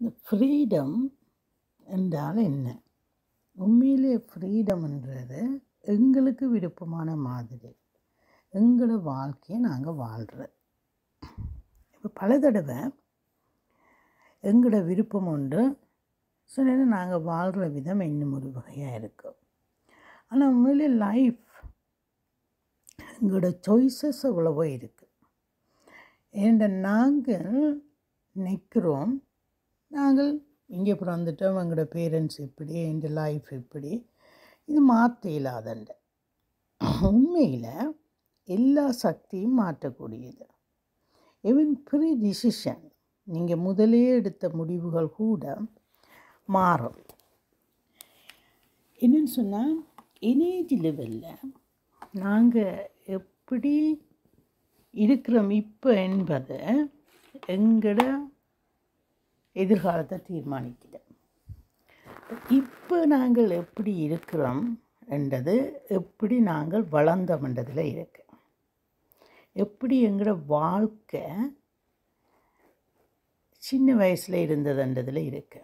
இந்த ஃப்ரீடம் என்றால் என்ன உண்மையிலே ஃப்ரீடம்ன்றது எங்களுக்கு விருப்பமான மாதிரி எங்களோட வாழ்க்கையை நாங்கள் வாழ்கிறது இப்போ பல தடவை எங்களோட விருப்பம் உண்டு சில நேரம் நாங்கள் வாழ்கிற விதம் இன்னும் ஒரு வகையாக இருக்கும் ஆனால் உண்மையிலே லைஃப் எங்களோட சாய்ஸஸ் அவ்வளவோ இருக்குது ஏண்ட நாங்கள் நிற்கிறோம் நாங்கள் இங்கே பிறந்துட்டோம் எங்களோட பேரண்ட்ஸ் இப்படி என் லைஃப் இப்படி இது மாற்ற இல்லாதண்ட உண்மையில் எல்லா சக்தியும் மாற்றக்கூடியது ஈவன் ப்ரீ டிசிஷன் நீங்கள் முதலே எடுத்த முடிவுகள் கூட மாறும் என்னன்னு சொன்னால் எனர்ஜி லெவலில் நாங்கள் எப்படி இருக்கிறோம் இப்போ என்பதை எங்களோட எதிர்காலத்தை தீர்மானிக்குது இப்போ நாங்கள் எப்படி இருக்கிறோம் என்றது எப்படி நாங்கள் வளர்ந்தோம்ன்றதில் இருக்கு எப்படி எங்களோட வாழ்க்கை சின்ன வயசில் இருந்ததுன்றதில் இருக்கு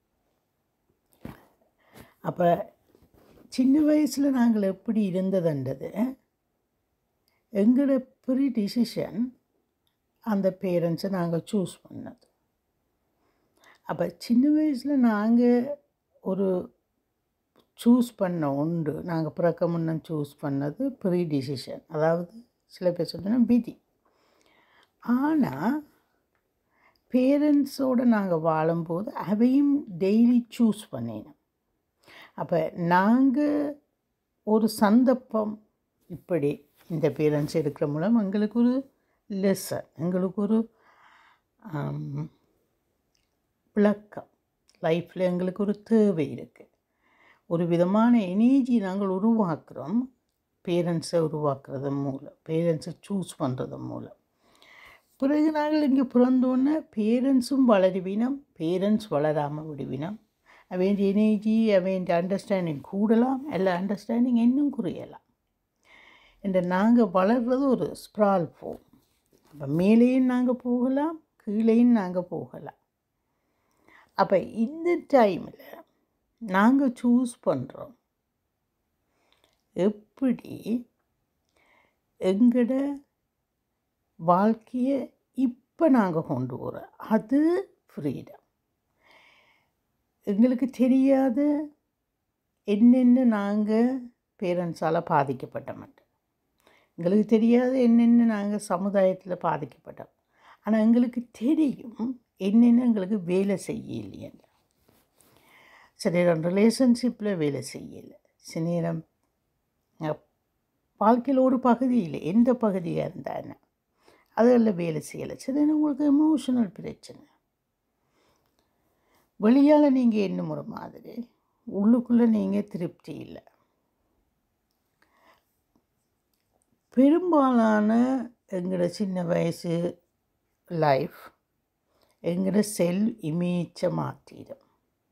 அப்போ சின்ன வயசில் நாங்கள் எப்படி இருந்ததுன்றது எங்களோட ப்ரீ டிசிஷன் அந்த பேரண்ட்ஸை நாங்கள் சூஸ் பண்ணது அப்போ சின்ன வயசில் நாங்கள் ஒரு சூஸ் பண்ண உண்டு நாங்கள் பிறக்க முன்ன சூஸ் பண்ணது ப்ரீ டிசிஷன் அதாவது சில பேர் சொன்னால் விதி ஆனால் பேரண்ட்ஸோடு நாங்கள் வாழும்போது அவையும் டெய்லி சூஸ் பண்ணினோம் அப்போ நாங்கள் ஒரு சந்தர்ப்பம் இப்படி இந்த பேரண்ட்ஸ் எடுக்கிற மூலம் எங்களுக்கு ஒரு லெசன் எங்களுக்கு ஒரு விளக்கம் லைஃப்பில் எங்களுக்கு ஒரு தேவை இருக்குது ஒரு விதமான எனர்ஜி நாங்கள் உருவாக்குறோம் பேரண்ட்ஸை உருவாக்குறது மூலம் பேரண்ட்ஸை சூஸ் பண்ணுறது மூலம் பிறகு நாங்கள் இங்கே பிறந்தோன்னே பேரண்ட்ஸும் வளருவினம் பேரண்ட்ஸ் வளராமல் விடுவினம் அவன் எனர்ஜி அவன் அண்டர்ஸ்டாண்டிங் கூடலாம் எல்லா அண்டர்ஸ்டாண்டிங் இன்னும் குறையலாம் இந்த நாங்கள் வளர்கிறது ஒரு ஸ்ப்ரால் ஃபோம் அப்போ மேலேயும் நாங்கள் போகலாம் கீழேயும் நாங்கள் போகலாம் அப்போ இந்த டைமில் நாங்கள் சூஸ் பண்ணுறோம் எப்படி எங்களோட வாழ்க்கையை இப்போ நாங்கள் கொண்டு வரோம் அது ஃப்ரீடம் எங்களுக்கு தெரியாத என்னென்ன நாங்கள் பேரண்ட்ஸால் பாதிக்கப்பட்ட மாட்டோம் எங்களுக்கு தெரியாத என்னென்ன நாங்கள் சமுதாயத்தில் பாதிக்கப்பட்டோம் ஆனால் எங்களுக்கு தெரியும் என்னென்ன எங்களுக்கு வேலை செய்யலையன்னு சில நேரம் ரிலேஷன்ஷிப்பில் வேலை செய்யலை சில நேரம் வாழ்க்கையில் ஒரு பகுதியில் எந்த பகுதியாக இருந்தானே அதில் வேலை செய்யலை சில நேரம் உங்களுக்கு எமோஷனல் பிரச்சனை வெளியால் நீங்கள் என்னும் ஒரு மாதிரி உள்ளுக்குள்ளே நீங்கள் திருப்தி இல்லை பெரும்பாலான எங்களோட சின்ன வயசு லைஃப் எங்களோட செல் இமேஜை மாற்றிடும்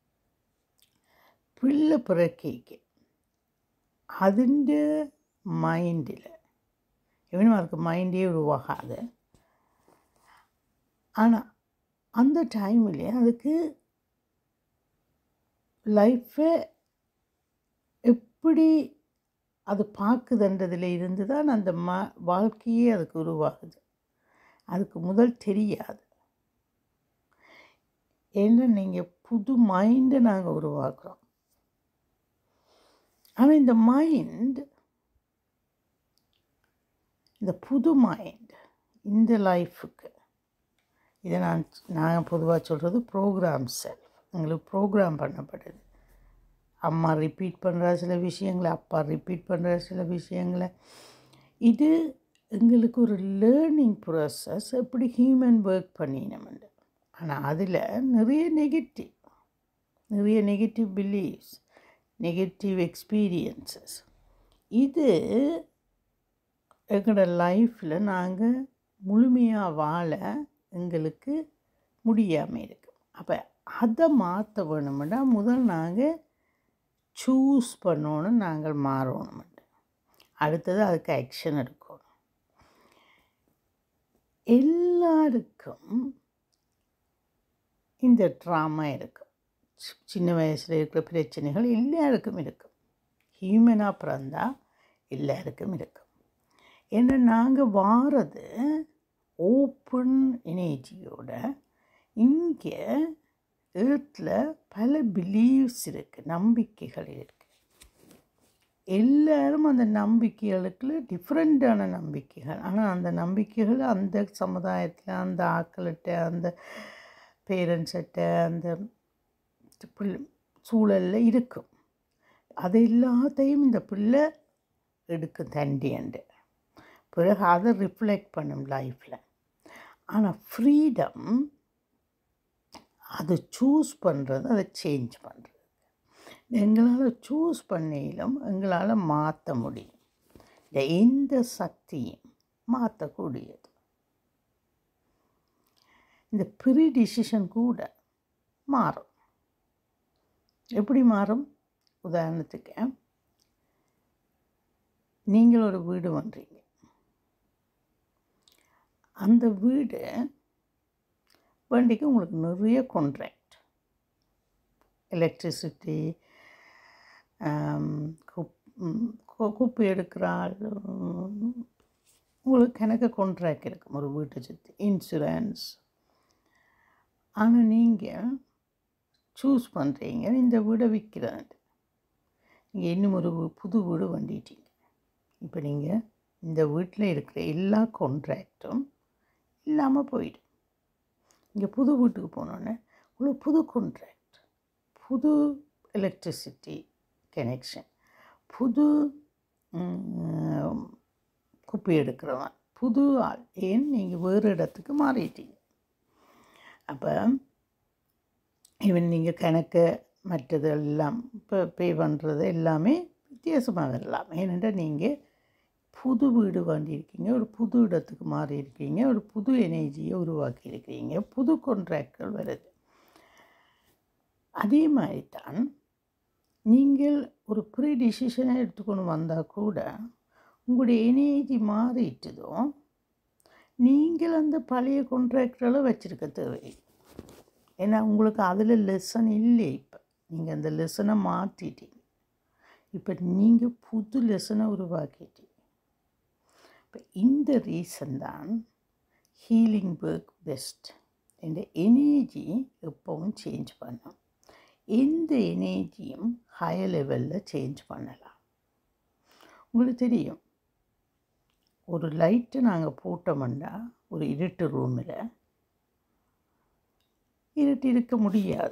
பிள்ளை பிறக்கைக்கு അതിൻ്റെ മൈൻഡിൽ ഇവനും അവർക്ക് മൈൻഡേ ഉരുവാകാതെ ஆனால் அந்த டைமில் அதுக்கு லைஃப்பை எப்படி அது பார்க்குதுன்றதில் இருந்து தான் அந்த ம வாழ்க்கையே அதுக்கு உருவாகுது அதுக்கு முதல் தெரியாது ஏன்னா நீங்கள் புது மைண்டை நாங்கள் உருவாக்குறோம் ஆனால் இந்த மைண்ட் இந்த புது மைண்ட் இந்த லைஃபுக்கு இதை நான் நான் பொதுவாக சொல்கிறது ப்ரோக்ராம் செல்ஃப் எங்களுக்கு ப்ரோக்ராம் பண்ணப்படுது அம்மா ரிப்பீட் பண்ணுற சில விஷயங்களை அப்பா ரிப்பீட் பண்ணுற சில விஷயங்களை இது எங்களுக்கு ஒரு லேர்னிங் ப்ராசஸ் எப்படி ஹியூமன் ஒர்க் பண்ணினோம்ண்டு ஆனால் அதில் நிறைய நெகட்டிவ் நிறைய நெகட்டிவ் பிலீவ்ஸ் நெகட்டிவ் எக்ஸ்பீரியன்சஸ் இது எங்களோட லைஃப்பில் நாங்கள் முழுமையாக வாழ எங்களுக்கு முடியாமல் இருக்கு அப்போ அதை மாற்ற வேணுமெண்டா முதல் நாங்கள் சூஸ் பண்ணணும் நாங்கள் மாறணுமெண்டு அடுத்தது அதுக்கு ஆக்ஷன் எடுக்கணும் எல்லாருக்கும் இந்த ட்ராமா இருக்கும் சி- சின்ன வயசில் இருக்கிற பிரச்சனைகள் எல்லாருக்கும் இருக்கும் ஹியூமனாக பிறந்தா எல்லாருக்கும் இருக்கும் ஏன்னா நாங்கள் வாரது ஓப்பன் எனர்ஜியோட இங்கே ஏர்த்தில் பல பிலீவ்ஸ் இருக்குது நம்பிக்கைகள் இருக்குது எல்லாரும் அந்த நம்பிக்கைகளுக்குள்ள டிஃப்ரெண்ட்டான நம்பிக்கைகள் ஆனால் அந்த நம்பிக்கைகள் அந்த சமுதாயத்தில் அந்த ஆக்கள்கிட்ட அந்த பேரண்ட்ஸ்கிட்ட அந்த பிள்ளை சூழலில் இருக்கும் அது எல்லாத்தையும் இந்த பிள்ளை எடுக்கும் தண்டியண்டு பிறகு அதை ரிஃப்ளெக்ட் பண்ணும் லைஃப்பில் ஆனால் ஃப்ரீடம் அதை சூஸ் பண்ணுறது அதை சேஞ்ச் பண்ணுறது எங்களால் சூஸ் பண்ணிலும் எங்களால் மாற்ற முடியும் இந்த எந்த சக்தியும் மாற்றக்கூடியது இந்த ப்ரீ டிசிஷன் கூட மாறும் எப்படி மாறும் உதாரணத்துக்கு நீங்கள் ஒரு வீடு பண்ணுறீங்க அந்த வீடு வண்டிக்கு உங்களுக்கு நிறைய கான்ட்ராக்ட் எலக்ட்ரிசிட்டி குப்பை எடுக்கிற ஆள் உம், உங்களுக்கு கணக்கு கான்ட்ராக்ட் இருக்கும் ஒரு வீட்டை சுற்றி இன்சூரன்ஸ் ஆனால் நீங்கள் சூஸ் பண்ணுறீங்க இந்த வீடை விற்கிறேன் நீங்கள் இன்னும் ஒரு வீ- புது வீடு வண்டிட்டீங்க இப்போ நீங்கள் இந்த வீட்டில் இருக்கிற எல்லா கான்ட்ராக்டும் இல்லாமல் போயிடும் இங்கே புது வீட்டுக்கு போனோன்னே உங்களுக்கு புது கான்ட்ராக்ட் புது எலக்ட்ரிசிட்டி கனெக்ஷன் புது ம், குப்பை எடுக்கிறவன் புது ஆள் ஏன் நீங்கள் வேறு இடத்துக்கு மாறிட்டீங்க அப்போ ஈவன் நீங்கள் கணக்கு மற்றது எல்லாம் இப்போ பே பண்ணுறது எல்லாமே வித்தியாசமாக வரலாம் ஏனென்றால் நீங்கள் புது வீடு வாங்கியிருக்கீங்க ஒரு புது இடத்துக்கு மாறி இருக்கீங்க ஒரு புது எனர்ஜியை உருவாக்கி இருக்கீங்க புது கான்ட்ராக்ட்கள் வருது அதே மாதிரி தான் நீங்கள் ஒரு ப்ரீ டிசிஷனை எடுத்துக்கொண்டு வந்தால் கூட உங்களுடைய எனர்ஜி மாறிட்டுதோ நீங்கள் அந்த பழைய கான்ட்ராக்டெல்லாம் வச்சுருக்க தேவை ஏன்னா உங்களுக்கு அதில் லெசன் இல்லை இப்போ நீங்கள் அந்த லெசனை மாற்றிட்டீங்க இப்போ நீங்கள் புது லெசனை உருவாக்கிட்டீங்க இப்போ இந்த ரீசன் தான் ஹீலிங் ஒர்க் பெஸ்ட் இந்த எனர்ஜி எப்பவும் சேஞ்ச் பண்ணும் எந்த எனர்ஜியும் ஹையர் லெவலில் சேஞ்ச் பண்ணலாம் உங்களுக்கு தெரியும் ஒரு லைட்டு நாங்கள் போட்டோம்னா ஒரு இருட்டு ரூமில் இருட்டு இருக்க முடியாது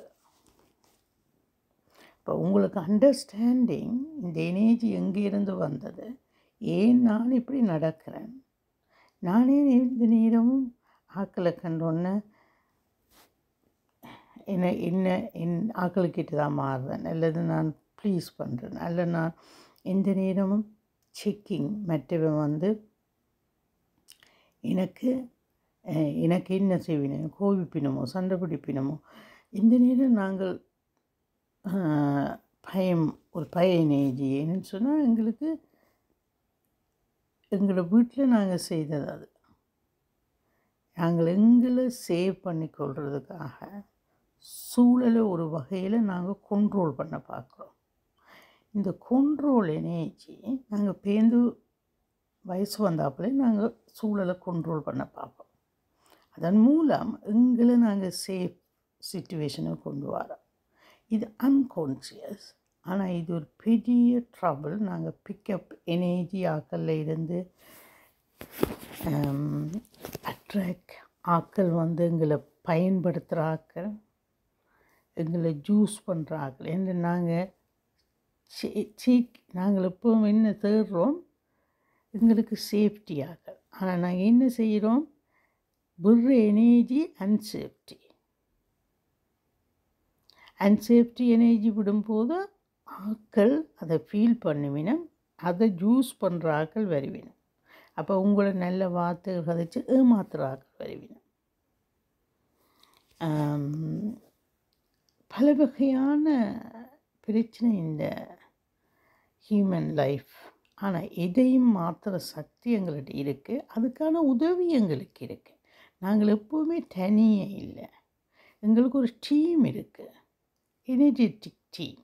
இப்போ உங்களுக்கு அண்டர்ஸ்டாண்டிங் இந்த எனர்ஜி எங்கேருந்து வந்தது ஏன் நான் இப்படி நடக்கிறேன் நானே இந்த நேரமும் ஆக்களை கண்டோன்னே என்ன என்ன என் ஆக்களுக்கிட்ட தான் மாறுறேன் அல்லது நான் ப்ளீஸ் பண்ணுறேன் அல்ல நான் எந்த நேரமும் செக்கிங் மற்றவன் வந்து எனக்கு அஹ், எனக்கு என்ன செய்வினோ கோபிப்பினமோ சண்டை பிடிப்பினமோ இந்த நேரம் நாங்கள் ஆஹ், பயம் ஒரு பய எனர்ஜி ஏன்னு சொன்னால் எங்களுக்கு எங்களோட வீட்டில் நாங்கள் செய்தது அது நாங்கள் எங்களை சேவ் பண்ணிக்கொள்றதுக்காக சூழலை ஒரு வகையில் நாங்கள் கண்ட்ரோல் பண்ண பார்க்குறோம் இந்த கண்ட்ரோல் எனர்ஜி நாங்கள் பேந்து வயசு வந்தாப்புல நாங்கள் சூழலை கண்ட்ரோல் பண்ண பார்ப்போம் அதன் மூலம் எங்களை நாங்கள் சேஃப் சுச்சுவேஷனுக்கு கொண்டு வரோம் இது அன்கான்சியஸ் ஆனால் இது ஒரு பெரிய ட்ரபிள் நாங்கள் பிக்கப் எனர்ஜி ஆக்கல்ல இருந்து அட்ராக்ட் ஆக்கள் வந்து எங்களை பயன்படுத்துகிற ஆக்கள் எங்களை ஜூஸ் பண்ணுற ஆக்கள் என்று நாங்கள் சீக் நாங்கள் எப்பவும் என்ன தேடுறோம் எங்களுக்கு சேஃப்டியாக ஆனால் நாங்கள் என்ன செய்கிறோம் விடுற எனர்ஜி அன்சேஃப்டி அன்சேஃப்டி எனர்ஜி விடும்போது ஆக்கள் அதை ஃபீல் பண்ணுவினம் அதை ஜூஸ் பண்ணுற ஆக்கள் வருவினம் அப்போ உங்களை நல்ல வார்த்தைகள் கதைச்சு ஏமாத்துற ஆக்கள் வருவினம் ஆம், பல வகையான பிரச்சனை இந்த ஹியூமன் லைஃப் ஆனால் எதையும் மாற்றுற சக்தி எங்கள்கிட்ட இருக்குது அதுக்கான உதவி எங்களுக்கு இருக்குது நாங்கள் எப்போவுமே தனியே இல்லை எங்களுக்கு ஒரு டீம் இருக்குது எனர்ஜெட்டிக் டீம்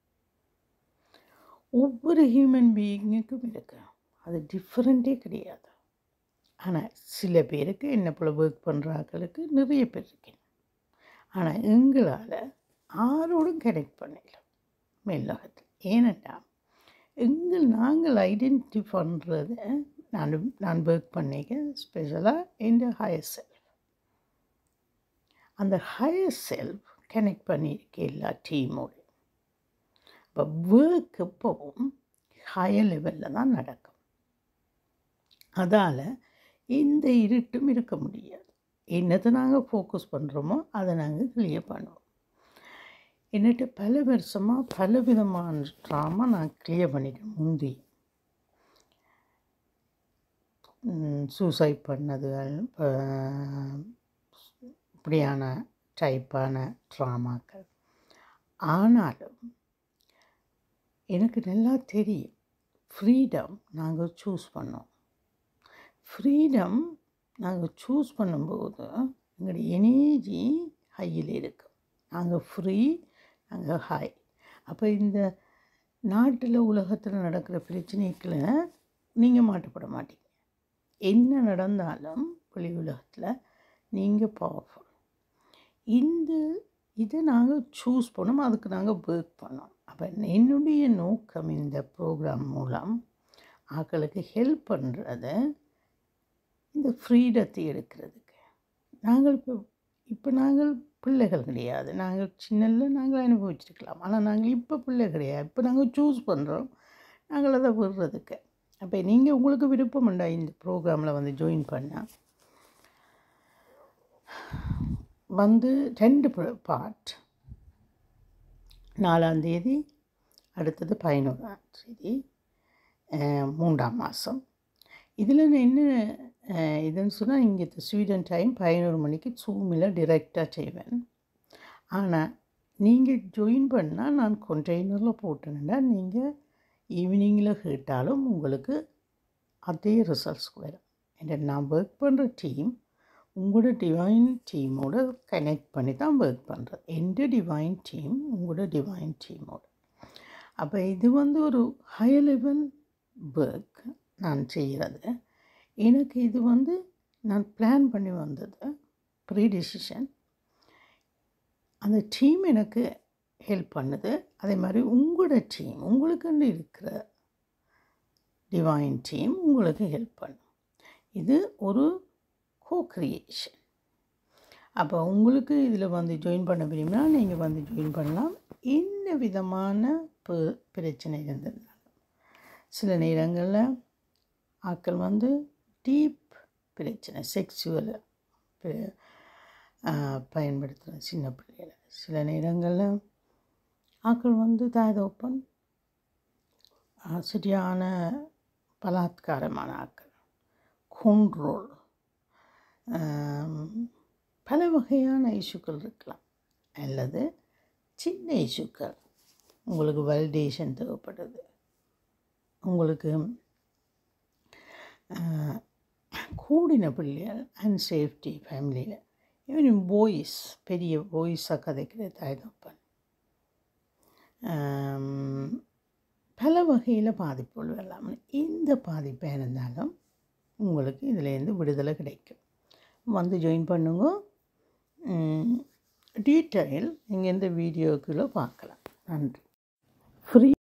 ஒவ்வொரு ஹியூமன் பீயிங்குக்கும் இருக்கு அது டிஃப்ரெண்ட்டே கிடையாது ஆனால் சில பேருக்கு என்ன போல் ஒர்க் பண்ணுறாங்களுக்கு நிறைய பேர் இருக்கேன் ஆனால் எங்களால் ஆரோடும் கனெக்ட் பண்ணல மெல்லகத்தில் ஏனென்றா எங்கள் நாங்கள் ஐடென்டிஃபை பண்ணுறத நான் நான் ஒர்க் பண்ணிக்க ஸ்பெஷலாக என் ஹையர் செல்ஃப் அந்த ஹையர் செல்ஃப் கனெக்ட் பண்ணியிருக்க எல்லா டீமோட இப்போ ஒர்க் எப்பவும் ஹையர் லெவலில் தான் நடக்கும் அதால் எந்த இருட்டும் இருக்க முடியாது என்னத்தை நாங்கள் ஃபோக்கஸ் பண்ணுறோமோ அதை நாங்கள் கிளியர் பண்ணுவோம் என்னட்டு பல வருஷமாக பல விதமான ட்ராமா நான் கிளியர் பண்ணிட்டேன் முந்தி சூசைட் பண்ணதுகள் இப்படியான டைப்பான ட்ராமாக்கள் ஆனாலும் எனக்கு நல்லா தெரியும் ஃப்ரீடம் நாங்கள் சூஸ் பண்ணோம் ஃப்ரீடம் நாங்கள் சூஸ் பண்ணும்போது எங்களுடைய எனர்ஜி ஹையில் இருக்கும் நாங்கள் ஃப்ரீ நாங்கள் ஹை அப்போ இந்த நாட்டில் உலகத்தில் நடக்கிற பிரச்சனைகளை நீங்கள் மாட்டப்பட மாட்டீங்க என்ன நடந்தாலும் வெளி உலகத்தில் நீங்கள் பவர்ஃபுல் இந்த இதை நாங்கள் சூஸ் பண்ணோம் அதுக்கு நாங்கள் ஒர்க் பண்ணோம் அப்போ என்னுடைய நோக்கம் இந்த ப்ரோக்ராம் மூலம் ஆக்களுக்கு ஹெல்ப் பண்ணுறது இந்த ஃப்ரீடத்தை எடுக்கிறதுக்கு நாங்கள் இப்போ இப்போ நாங்கள் பிள்ளைகள் கிடையாது நாங்கள் சின்னதில் நாங்கள் அனுபவிச்சிருக்கலாம் ஆனால் நாங்கள் இப்போ பிள்ளை கிடையாது இப்போ நாங்கள் சூஸ் பண்ணுறோம் நாங்கள் அதை விடுறதுக்கு அப்போ நீங்கள் உங்களுக்கு விருப்பம் உண்டா இந்த ப்ரோக்ராமில் வந்து ஜாயின் பண்ணால் வந்து ரெண்டு பார்ட் நாலாம் தேதி அடுத்தது பதினோராம் தேதி மூன்றாம் மாதம் இதில் நான் என்ன இதுன்னு சொன்னால் இங்கே ஸ்வீடன் டைம் பதினோரு மணிக்கு சூமில் டிரெக்டாக செய்வேன் ஆனால் நீங்கள் ஜாயின் பண்ணால் நான் கொண்டெய்னரில் போட்டேன்னா நீங்கள் ஈவினிங்கில் கேட்டாலும் உங்களுக்கு அதே ரிசல்ட்ஸ் வரும் என்ற நான் ஒர்க் பண்ணுற டீம் உங்களோட டிவைன் டீமோட கனெக்ட் பண்ணி தான் ஒர்க் பண்ணுறது எந்த டிவைன் டீம் உங்களோட டிவைன் டீமோட அப்போ இது வந்து ஒரு ஹை லெவல் ஒர்க் நான் செய்கிறது எனக்கு இது வந்து நான் பிளான் பண்ணி வந்தது ப்ரீ டிசிஷன் அந்த டீம் எனக்கு ஹெல்ப் பண்ணுது அதே மாதிரி உங்களோட டீம் உங்களுக்குன்னு இருக்கிற டிவைன் டீம் உங்களுக்கு ஹெல்ப் பண்ணும் இது ஒரு கோ க்ரியேஷன் அப்போ உங்களுக்கு இதில் வந்து ஜாயின் பண்ண விரும்பினா நீங்கள் வந்து ஜாயின் பண்ணலாம் என்ன விதமான பிரச்சனை இருந்திருந்தாலும் சில நேரங்களில் ஆக்கள் வந்து டீப் பிரச்சனை செக்ஸுவல் பயன்படுத்துகிற சின்ன பிள்ளைகளை சில நேரங்களில் ஆக்கள் வந்து தாயதோப்பன் சரியான பலாத்காரமான ஆக்கள் கொன்ட்ரோல் பல வகையான இஷ்யூக்கள் இருக்கலாம் அல்லது சின்ன இஷ்யூக்கள் உங்களுக்கு வலிடேஷன் தேவைப்படுது உங்களுக்கு கூடின பிள்ளைகள் அண்ட் சேஃப்டி ஃபேமிலியில் ஈவன் பாய்ஸ் பெரிய பாய்ஸாக கதைக்கிற தாய்தப்பன் பல வகையில் பாதிப்புகள் வரலாம் இந்த பாதிப்பாக இருந்தாலும் உங்களுக்கு இதிலேருந்து விடுதலை கிடைக்கும் வந்து ஜாயின் பண்ணுங்க டீட்டெயில் நீங்கள் இந்த வீடியோக்குள்ளே பார்க்கலாம் நன்றி ஃப்ரீ